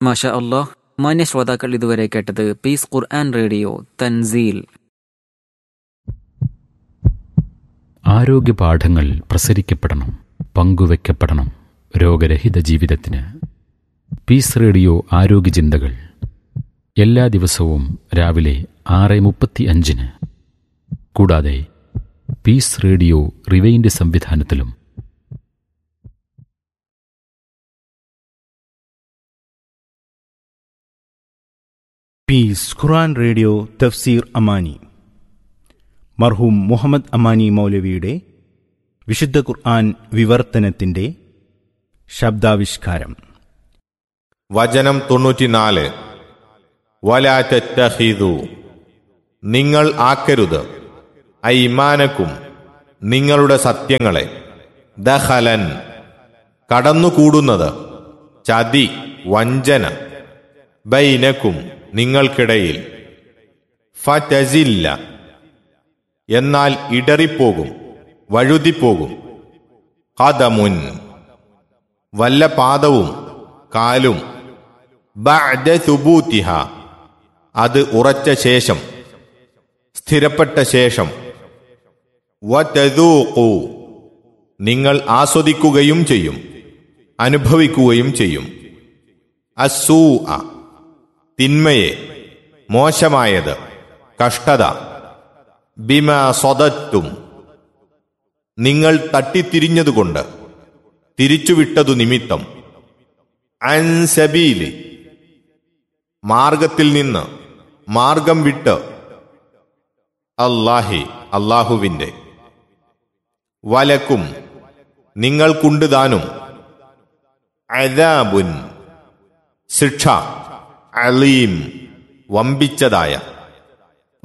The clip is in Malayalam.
മാഷ അള്ളാഹ് മാന്യ ശ്രോതാക്കൾ ഇതുവരെ കേട്ടത് പീസ് ഖുർആൻ റേഡിയോ തൻസീൽ ആരോഗ്യ പാഠങ്ങൾ പ്രസരിക്കപ്പെടണം പങ്കുവെക്കപ്പെടണം രോഗരഹിത ജീവിതത്തിന് പീസ് റേഡിയോ ആരോഗ്യ ചിന്തകൾ എല്ലാ ദിവസവും രാവിലെ ആറ് മുപ്പത്തി അഞ്ചിന് കൂടാതെ പീസ് റേഡിയോ റിവൈൻഡ് സംവിധാനത്തിലും പീസ് ഖുറാൻ റേഡിയോ തഫ്സീർ അമാനി മർഹൂം മുഹമ്മദ് അമാനി മൗലവിയുടെ വിശുദ്ധ ഖുർആൻ വിവർത്തനത്തിന്റെ ശബ്ദാവിഷ്കാരം വചനം തൊണ്ണൂറ്റിനാല് വലാറ്റഹിതു നിങ്ങൾ ആക്കരുത് ഐമാനക്കും നിങ്ങളുടെ സത്യങ്ങളെ ദഹലൻ കടന്നുകൂടുന്നത് ചതി വഞ്ചന ബൈനക്കും നിങ്ങൾക്കിടയിൽ ഫറ്റസില്ല എന്നാൽ ഇടറിപ്പോകും വഴുതിപ്പോകും കഥമുൻ വല്ല പാദവും കാലും ബഅദ സുബൂത്തിഹ അത് ഉറച്ച ശേഷം സ്ഥിരപ്പെട്ട ശേഷം വതദൂഖു നിങ്ങൾ ആസ്വദിക്കുകയും ചെയ്യും അനുഭവിക്കുകയും ചെയ്യും അസൂ തിന്മയെ മോശമായത് കഷ്ടത ബിമ സ്വതത്തും നിങ്ങൾ തട്ടിത്തിരിഞ്ഞതുകൊണ്ട് തിരിച്ചുവിട്ടതു നിമിത്തം അൻസബീലി മാർഗത്തിൽ നിന്ന് മാർഗം വിട്ട് അല്ലാഹി അള്ളാഹുവിന്റെ വലക്കും നിങ്ങൾക്കുണ്ട് താനും അദാബുൻ ശിക്ഷ അലീം വമ്പിച്ചതായ